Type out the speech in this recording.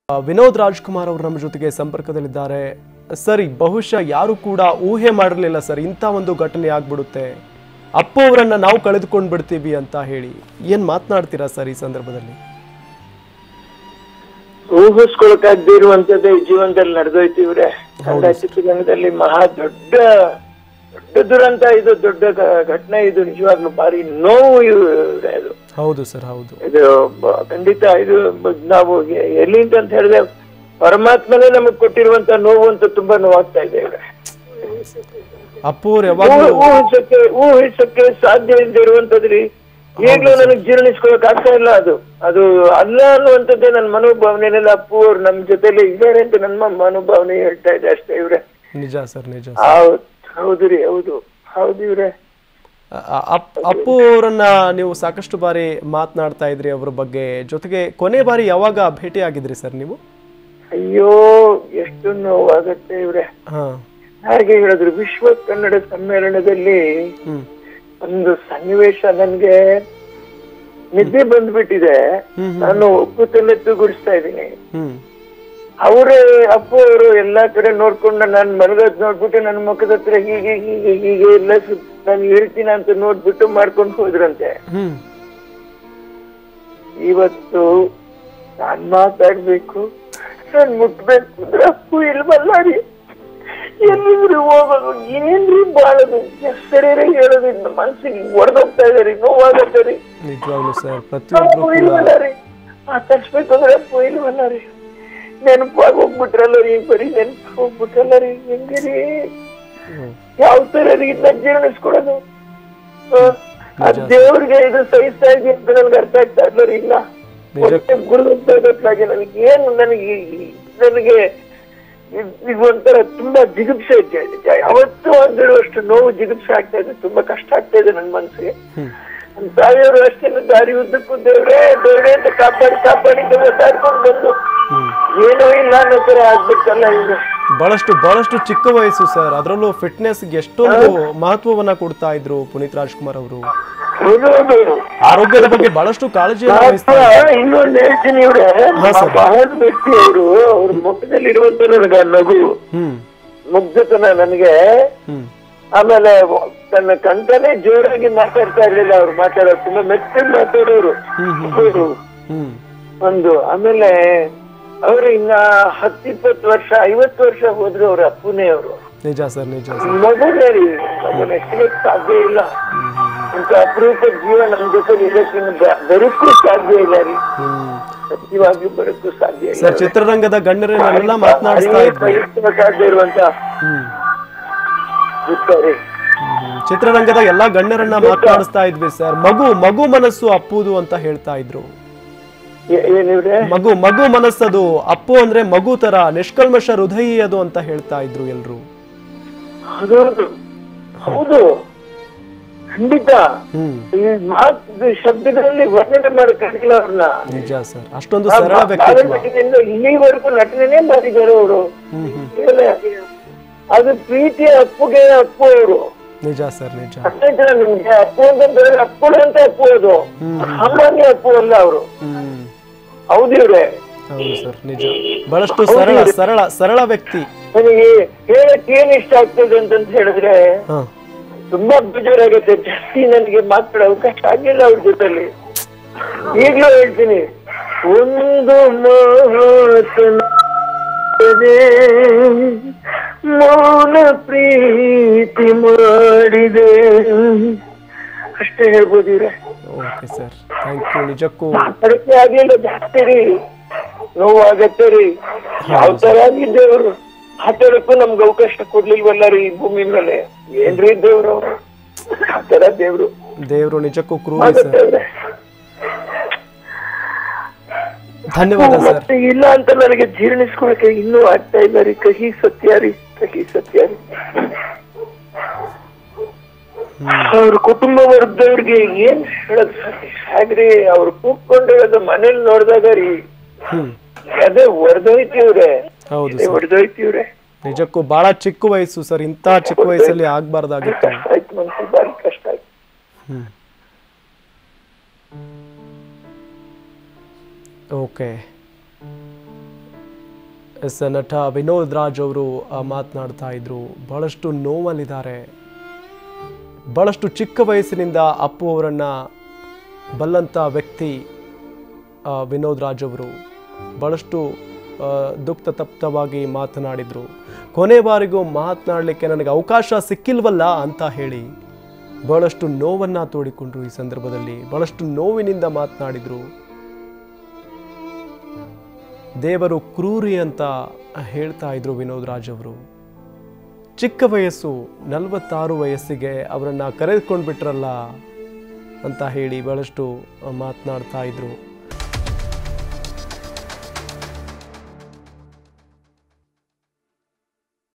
ಆ, ವಿನೋದ್ ರಾಜ್ಕುಮಾರ್ ಅವರು ನಮ್ಮ ಜೊತೆಗೆ ಸಂಪರ್ಕದಲ್ಲಿದ್ದಾರೆ ಸರಿ ಬಹುಶಃ ಯಾರು ಕೂಡ ಊಹೆ ಮಾಡಿರಲಿಲ್ಲ ಸರ್ ಇಂಥ ಒಂದು ಘಟನೆ ಆಗ್ಬಿಡುತ್ತೆ ಅಪ್ಪು ಅವರನ್ನ ನಾವು ಕಳೆದುಕೊಂಡು ಬಿಡ್ತೀವಿ ಅಂತ ಹೇಳಿ ಏನ್ ಮಾತನಾಡ್ತೀರಾ ಸರ್ ಈ ಸಂದರ್ಭದಲ್ಲಿ ಊಹಿಸ್ಕೊಳಕಾಗದೇ ಇರುವಂತದ್ದು ಈ ಜೀವನದಲ್ಲಿ ನಡೆದೋಯ್ತು ಇವ್ರೆ ಕನ್ನಡ ಚಿತ್ರರಂಗದಲ್ಲಿ ಮಹಾ ದೊಡ್ಡ ದೊಡ್ಡ ದುರಂತ ಇದು ದೊಡ್ಡ ಘ- ಘಟನೆ ಇದು ನಿಜವಾಗ್ಲೂ ಭಾರಿ ನೋವು ಇವ್ರೆ ಅದು ಹೌದು ಸರ್ ಹೌದು ಇದು ಬ- ಖಂಡಿತ ಇದು ಬ- ನಾವು ಎ- ಎಲ್ಲಿಂದ ಅಂತ ಹೇಳಿದ್ರೆ ಪರಮಾತ್ಮನೇ ನಮಗ್ ಕೊಟ್ಟಿರುವಂತ ನೋವು ಅಂತ ತುಂಬಾ ನೋವಾಗ್ತಾ ಇದೆ ಇವ್ರೆ ಅಪ್ಪು ಅವ್ರು ಯಾವಾಗಲೂ ಊ- ಊಹಿಸಕ್ಕೆ ಊಹಿಸಕ್ಕೆ ಸಾಧ್ಯ ಇಲ್ಲದೆ ಇರುವಂತದ್ರಿ ಈಗ್ಲೂ ನನಗೆ ಜೀರ್ಣಿಸ್ಕೊಳಕ್ ಆಗ್ತಾ ಇಲ್ಲ ಅದು ಅದು ಅಲ್ಲ ಅನ್ನುವಂಥದ್ದೇ ನನ್ನ ಮನೋಭಾವನೆನೆಲ್ಲ ಅಪ್ಪು ಅವ್ರು ನಮ್ ಜೊತೆಲಿ ಇದ್ದಾರೆ ಅಂತ ನನ್ನ ಮನೋಭಾವನೆ ಹೇಳ್ತಾ ಇದೆ ಅಷ್ಟೇ ಇವ್ರೆ ನಿಜ ಸರ್ ನಿಜ ಹೌದ್ ಹೌದು ರೀ ಹೌದು ಹೌದು ಇವ್ರೆ ಅ- ಅ- ಅಪ್- ಅಪ್ಪು ಅವರನ್ನ ನೀವು ಸಾಕಷ್ಟು ಬಾರಿ ಮಾತನಾಡ್ತಾ ಇದ್ರಿ ಅವ್ರ ಬಗ್ಗೆ ಜೊತೆಗೆ ಕೊನೆ ಬಾರಿ ಯಾವಾಗ ಭೇಟಿ ಆಗಿದ್ರಿ ಸರ್ ನೀವು ಅಯ್ಯೋ ಎಷ್ಟು ನೋವಾಗತ್ತೆ ಇವ್ರೆ ಹಾ ಹಾಗೆ ಹೇಳಿದ್ರು ವಿಶ್ವ ಕನ್ನಡ ಸಮ್ಮೇಳನದಲ್ಲಿ ಹ್ಮ್ ಒಂದು ಸನ್ನಿವೇಶ ನನ್ಗೆ ನಿದ್ದೆ ಬಂದ್ಬಿಟ್ಟಿದೆ ಹ್ಮ್, ನಾನು ಒಕ್ಕೂತಲ್ಲೇ ತೂಗುಡಿಸ್ತಾ ಇದ್ದೀನಿ ಹ್ಮ್ ಅವರೇ ಅಪ್ಪು ಅವರು ಎಲ್ಲಾ ಕಡೆ ನೋಡ್ಕೊಂಡು ನಾನು ಮಲಗದ್ ನೋಡ್ಬಿಟ್ಟು ನನ್ನ ಮುಖದ ಹತ್ರ ಹೀಗೆ ಹೀಗೆ ಹೀಗೆ ಎಲ್ಲ ಸುತ್ತ ನಾನು ಹೇಳ್ತೀನಿ ಅಂತ ನೋಡ್ಬಿಟ್ಟು ಮಾಡ್ಕೊಂಡು ಹೋದ್ರಂತೆ ಹ್ಮ್ ಇವತ್ತು ನಾನ್ ಮಾತಾಡ್ಬೇಕು ನಾನ್ ಮುಟ್ಬೇಕು ಅಂದ್ರೆ ಅಪ್ಪು ಇಲ್ವಲ್ಲ ರೀ ಎಲ್ಲಿದ್ರು ಹೋಗೋದು ಏನ್ರಿ ಬಾಳದು ಹೆಸರೇ ಹೇಳೋದು ಇನ್ನು ಮನ್ಸಿಗೆ ಹೊಡೆದೋಗ್ತಾ ಇದೆ ರೀ ನೋವಾಗತ್ತೆ ರೀ ನಿಜವಾಗ್ಲು ಸರ್ ಪ್ರತಿಯೊಬ್ರು ಅಪ್ಪು ಇಲ್ವಲ್ಲ ರೀ ಮಾತಾಡ್ಸ್ಬೇಕು ಅಂದ್ರೆ ಅಪ್ಪು ಇಲ್ವಲ್ಲ ರೀ ನೆನಪಾಗಿ ಹೋಗ್ಬಿಟ್ರಲ್ಲ ರೀ ಬರೀ ನೆನಪು ಹೋಗ್ಬಿಟ್ರಲ್ಲ ರೀ ಹೆಂಗೆ ರೀ ಹ್ಮ್. ಯಾವ ತರ ರೀ ಇದನ್ನ ಜೀರ್ಣಿಸ್ಕೊಡೋದು ಹ? ಆ ದೇವ್ರಿಗೆ ಇದು ಸಹಿಸ್ತಾ ಇದೆಯಾ ಅಂತ ನನ್ಗೆ ಅರ್ಥ ಆಗ್ತಾ ಇಲ್ಲ ರೀ ಇಲ್ಲ ನಿಜ ಗುರುಗೊತ್ತಾಗಿ ನನಗೆ ಏನು ನನಗೆ ಈ- ನನಗೆ ಇದ್- ಇದು ಒಂಥರ ತುಂಬಾ ಜಿಗುಪ್ಸೆ ಇದೆ ಯಾವತ್ತೂ ಅಂದಿರುವಷ್ಟು ನೋವು ಜಿಗುಪ್ಸೆ ಆಗ್ತಾ ಇದೆ ತುಂಬಾ ಕಷ್ಟ ಆಗ್ತಾ ಇದೆ ನನ್ನ ಮನಸ್ಸಿಗೆ ಹ್ಮ್ ನಮ್ ತಾಯಿಯವರು ಅಷ್ಟೇ ದಾರಿ ಉದ್ದಕ್ಕೂ ದೇವ್ರೇ ದೇವ್ರೇ ಅಂತ ಕಾಪಾಡಿ ಕಾಪಾಡಿ ಮಾತಾಡ್ಕೊಂಡು ಬಂದು ಹ್ಮ್ ಏನೂ ಇಲ್ಲ ಅನ್ನೋ ತರ ಆಗ್ಬಿಟ್ಟಲ್ಲ ಈಗ ಬಹಳಷ್ಟು ಬಹಳಷ್ಟು ಚಿಕ್ಕ ವಯಸ್ಸು ಸರ್ ಅದರಲ್ಲೂ ಫಿಟ್ನೆಸ್ಗೆ ಎಷ್ಟೊಂದು ಮಹತ್ವವನ್ನ ಕೊಡ್ತಾ ಇದ್ರು ಪುನೀತ್ ರಾಜ್ಕುಮಾರ್ ಅವರು ಹೌದೌದು ಆರೋಗ್ಯದ ಬಗ್ಗೆ ಬಹಳಷ್ಟು ಕಾಳಜಿಯನ್ನು ವಹಿಸ್ತಾ ಮಾತ್ರ ಇನ್ನೊಂದು ಹೇಳ್ತೀನಿ ಇವ್ರೆ ಹಾ, ಸರ್. ಬಹಳ ವ್ಯಕ್ತಿ ಅವರು ಅವ್ರ ಮುಖದಲ್ಲಿ ಇರುವಂತ ನನಗೆ ಆ ನಗು ಹ್ಮ್ ಮುಗ್ಧತನ ನನಗೆ ಹ್ಮ್ ಆಮೇಲೆ ತನ್ನ ಕಂಠನೇ ಜೋರಾಗಿ ಮಾತಾಡ್ತಾ ಇರ್ಲಿಲ್ಲ ಅವ್ರು ಮಾತಾಡೋರು ತುಂಬಾ ಮೆತ್ತಗೆ ಮಾತಾಡೋರು ಹ್ಮ್, ಹ್ಮ್. ಅವರು ಹ್ಮ್ ಒಂದು ಆಮೇಲೆ ಅವರು ಇನ್ನ ಹತ್ತಿಪ್ಪತ್ತು ವರ್ಷ ಐವತ್ತು ವರ್ಷ ಹೋದ್ರು ಅವ್ರ ಅಪ್ಪನೇ ಅವರು ನಿಜ ಸರ್ ನಿಜ ಸರ್ ಮಗುನೇ ರೀ ಅದನ್ನ ಎಷ್ಟಕ್ಕೆ ಸಾಧ್ಯ ಇಲ್ಲ ಅಂತ ಅಪರೂಪ ಜೀವ ನಮ್ ಜೊತೆ ಇರೋಕೆ ಬರೋಕ್ಕೂ ಸಾಧ್ಯ ಇಲ್ಲ ರೀ ಹ್ಮ್ ಸತ್ಯವಾಗಿ ಬರೋಕ್ಕೂ ಸಾಧ್ಯ ಇಲ್ಲ ಸರ್ ಚಿತ್ರರಂಗದ ಗಣ್ಯರನ್ನೆಲ್ಲ ಮಾತನಾಡಿಸ್ತಾ ಇದ್ವಿ ಸಹಿಸಬೇಕಾಗದೆ ಇರುವಂತ ಹ್ಮ್ ದುಃಖ ರೀ ಹ್ಮ್. ಚಿತ್ರರಂಗದ ಎಲ್ಲಾ ಗಣ್ಯರನ್ನ ಮಾತನಾಡಿಸ್ತಾ ಇದ್ವಿ ಸರ್ ಮಗು ಮಗು ಮನಸ್ಸು ಅಪ್ಪುದು ಅಂತ ಹೇಳ್ತಾ ಇದ್ರು ಏ- ಏನಿವ್ರೆ ಮಗು ಮಗು ಮನಸ್ಸದು ಅಪ್ಪು ಅಂದ್ರೆ ಮಗು ತರ ನಿಷ್ಕಲ್ಮಶ ಹೃದಯಿ ಅದು ಅಂತ ಹೇಳ್ತಾ ಇದ್ರು ಎಲ್ರು ಹೌದು ಹೌದು ಖಂಡಿತ ಹ್ಮ್ ಈ ಮಾತು ಶಬ್ದಗಳಲ್ಲಿ ವರ್ಣನೆ ಮಾಡಕ್ಕಾಗಿಲ್ಲ ಅವ್ರನ್ನ ನಿಜ ಸರ್ ಅಷ್ಟೊಂದು ಸರಳ ವ್ಯಕ್ತಿತ್ವ ಬಾಲನಟಿನಿಂದ ಇಲ್ಲಿವರೆಗೂ ನಟನೆನೇ ಮಾಡಿದ್ದಾರೆ ಅವರು ಹ್ಮ್ ಹ್ಮ್ ಅದು ಪ್ರೀತಿಯ ಅಪ್ಪುಗೆ ಅಪ್ಪು ಅವರು ನಿಜ ಸರ್ ನಿಜ ಅಷ್ಟೇ ನಿಮ್ಗೆ ಅಪ್ಪು ಅಂತಂದ್ರೆ ಅಪ್ಪು ಅಂತ ಅಪ್ಪು ಅದು ಸಾಮಾನ್ಯ ಅಪ್ಪು ಅಲ್ಲ ಅವರು ಹ್ಮ್ ಹೌದಿವ್ರೆ ಹೌದು ಸರ್ ನಿಜ ಬಹಳಷ್ಟು ಸರಳ ಸರಳ ಸರಳ ವ್ಯಕ್ತಿ ನನಗೆ ಹೇಳಕ್ ಏನ್ ಇಷ್ಟ ಆಗ್ತದೆ ಅಂತಂತ ಹೇಳಿದ್ರೆ ಹಾ ತುಂಬಾ ಬೇಜಾರಾಗುತ್ತೆ ಜಾಸ್ತಿ ನನಗೆ ಮಾತಾಡೋ ಅವಕಾಶ ಆಗಿಲ್ಲ ಅವ್ರ ಜೊತೆಲಿ ಈಗ್ಲೂ ಹೇಳ್ತೀನಿ ಒಂದು ಮಾತನಾಡದೆ ಮೌನ ಪ್ರೀತಿ ಮಾಡಿದೆ ಅಷ್ಟೇ ಹೇಳ್ಬೋದು ಇವ್ರೆ ಓಕೆ ಸರ್ ಥ್ಯಾಂಕ್ ಯು ನಿಜಕ್ಕೂ ಮಾತಾಡಕ್ಕೆ ಆಗ್ಲಿಲ್ಲ ಜಾಸ್ತಿ ರೀ ನೋವಾಗತ್ತೆ ರೀ ಯಾವ ತರ ಆಗಿದ್ದೆ ಅವರು ಮಾತಾಡಕ್ಕೂ ನಮ್ಗೆ ಅವಕಾಶ ಕೊಡ್ಲಿಲ್ವಲ್ಲ ರೀ ಈ ಭೂಮಿ ಮೇಲೆ ಏನ್ರಿ ದೇವ್ರು ಅವ್ರು? ಆ ತರ ದೇವ್ರು ದೇವರು ನಿಜಕ್ಕೂ ಕ್ರೂರಿ ಸರ್ ಆಗುತ್ತೆ. ಧನ್ಯವಾದ ಸರ್ ಮತ್ತೆ ಇಲ್ಲ ಅಂತ ನನಗೆ ಜೀರ್ಣಿಸ್ಕೊಳಕ್ಕೆ ಇನ್ನೂ ಆಗ್ತಾ ಇಲ್ಲ ರೀ ಕಹಿ ಸತ್ಯ ರೀ ಕಹಿ ಸತ್ಯ ರೀ ಅವ್ರ ಕುಟುಂಬ ವರ್ಗದವ್ರಿಗೆ ಏನ್ ಹೇಳೋದು ಹಾಗ್ರಿ ಅವ್ರು ಕೂತ್ಕೊಂಡಿರೋದು ಮನೇಲಿ ನೋಡಿದಾಗ ರೀ ಹ್ಮ್ ಅದೇ ಹೊಡೆದೋಯ್ತಿವ್ರೆ ಹೌದು ಸರ್ ಹೊಡೆದೋಯ್ತಿವ್ರೆ ನಿಜಕ್ಕೂ ಬಹಳ ಚಿಕ್ಕ ವಯಸ್ಸು ಸರ್ ಇಂಥ ಚಿಕ್ಕ ವಯಸ್ಸಲ್ಲಿ ಆಗ್ಬಾರ್ದಾಗಿತ್ತು ಕಷ್ಟ ಆಯ್ತು ಮನ್ಸಿಗೆ ಬಾರಿ ಕಷ್ಟ ಆಯ್ತು ಹ್ಮ್ ಓಕೆ ಎಸ್ ನಟ ವಿನೋದ್ ರಾಜ್ ಅವರು ಆ, ಮಾತನಾಡ್ತಾ ಇದ್ರು ಬಹಳಷ್ಟು ನೋವಲ್ಲಿದ್ದಾರೆ ಬಹಳಷ್ಟು ಚಿಕ್ಕ ವಯಸ್ಸಿನಿಂದ ಅಪ್ಪು ಅವರನ್ನ ಬಲ್ಲಂತ ವ್ಯಕ್ತಿ ಆ, ವಿನೋದ್ ರಾಜ್ ಅವರು ಬಹಳಷ್ಟು ಆ, ದುಃಖ ತಪ್ತವಾಗಿ ಮಾತನಾಡಿದ್ರು ಕೊನೆ ಬಾರಿಗೂ ಮಾತನಾಡಲಿಕ್ಕೆ ನನಗೆ ಅವಕಾಶ ಸಿಕ್ಕಿಲ್ವಲ್ಲ ಅಂತ ಹೇಳಿ ಬಹಳಷ್ಟು ನೋವನ್ನ ತೋಡಿಕೊಂಡ್ರು ಈ ಸಂದರ್ಭದಲ್ಲಿ ಬಹಳಷ್ಟು ನೋವಿನಿಂದ ಮಾತನಾಡಿದ್ರು ದೇವರು ಕ್ರೂರಿ ಅಂತ ಹೇಳ್ತಾ ಇದ್ರು ವಿನೋದ್ ರಾಜ್ ಅವರು ಚಿಕ್ಕ ವಯಸ್ಸು ನಲವತ್ತಾರು ವಯಸ್ಸಿಗೆ ಅವರನ್ನ ಕರೆದುಕೊಂಡು ಬಿಟ್ರಲ್ಲ ಅಂತ ಹೇಳಿ ಬಹಳಷ್ಟು ಮಾತನಾಡ್ತಾ ಇದ್ರು